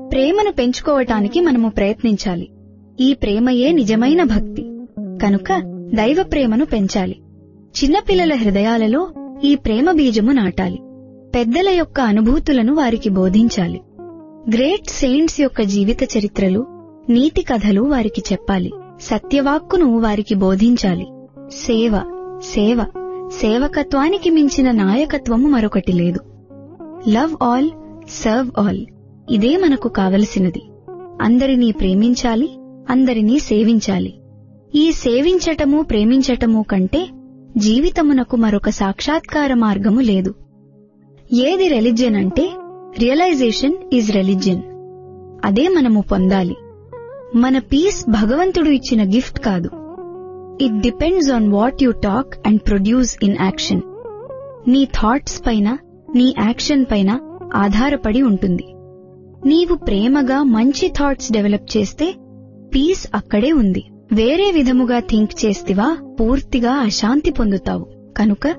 ప్రేమను పెంచుకోవటానికి మనము ప్రయత్నించాలి ఈ ప్రేమయే నిజమైన భక్తి కనుక దైవ ప్రేమను పెంచాలి చిన్నపిల్లల హృదయాలలో ఈ ప్రేమ బీజము నాటాలి పెద్దల యొక్క అనుభూతులను వారికి బోధించాలి గ్రేట్ సెయింట్స్ యొక్క జీవిత చరిత్రలు నీతి కథలు వారికి చెప్పాలి సత్యవాక్కును వారికి బోధించాలి సేవ సేవ సేవకత్వానికి మించిన నాయకత్వము మరొకటి లేదు లవ్ ఆల్ సర్వ్ ఆల్ ఇదే మనకు కావలసినది అందరినీ ప్రేమించాలి అందరినీ సేవించాలి ఈ సేవించటము ప్రేమించటము కంటే జీవితమునకు మరొక సాక్షాత్కార మార్గము లేదు ఏది రెలిజియన్ అంటే రియలైజేషన్ ఈజ్ రెలిజియన్ అదే మనము పొందాలి మన పీస్ భగవంతుడు ఇచ్చిన గిఫ్ట్ కాదు it depends on what you talk and produce in action నీ థాట్స్ పైన నీ యాక్షన్ పైన ఆధారపడి ఉంటుంది నీవు ప్రేమగా మంచి థాట్స్ డెవలప్ చేస్తే పీస్ అక్కడే ఉంది వేరే విధముగా థింక్ చేస్తివా పూర్తిగా అశాంతి పొందుతావు కనుక